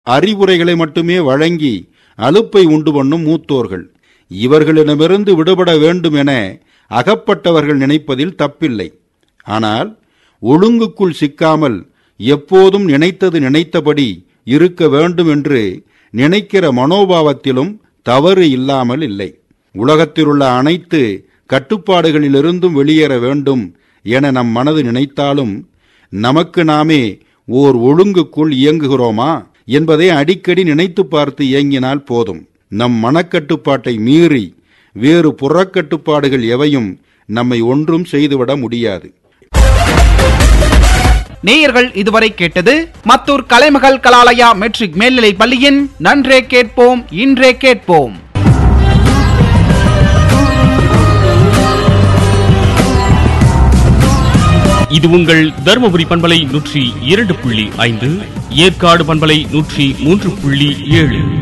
அறிவுரைகளை மட்டுமே வழங்கி அலுப்பை உண்டு பண்ணும் மூத்தோர்கள் இவர்களிடமிருந்து விடுபட வேண்டும் என அகப்பட்டவர்கள் நினைப்பதில் தப்பில்லை ஆனால் ஒழுங்குக்குள் சிக்காமல் எப்போதும் நினைத்தது நினைத்தபடி இருக்க வேண்டும் என்று நினைக்கிற மனோபாவத்திலும் தவறு இல்லாமல் இல்லை உலகத்திலுள்ள அனைத்து கட்டுப்பாடுகளிலிருந்தும் வெளியேற வேண்டும் என நம் மனது நினைத்தாலும் நமக்கு நாமே ஓர் ஒழுங்குக்குள் இயங்குகிறோமா என்பதை அடிக்கடி நினைத்து பார்த்து இயங்கினால் போதும் நம் மனக்கட்டுப்பாட்டை மீறி வேறு புறக்கட்டுப்பாடுகள் எவையும் நம்மை ஒன்றும் செய்துவிட முடியாது நேயர்கள் இதுவரை கேட்டது மத்தூர் கலைமகள் கலாலயா மெட்ரிக் மேல்நிலை பள்ளியின் நன்றே கேட்போம் இன்றே கேட்போம் இது உங்கள் தருமபுரி பண்பலை நூற்றி இரண்டு புள்ளி ஐந்து ஏற்காடு பண்பலை நூற்றி மூன்று புள்ளி ஏழு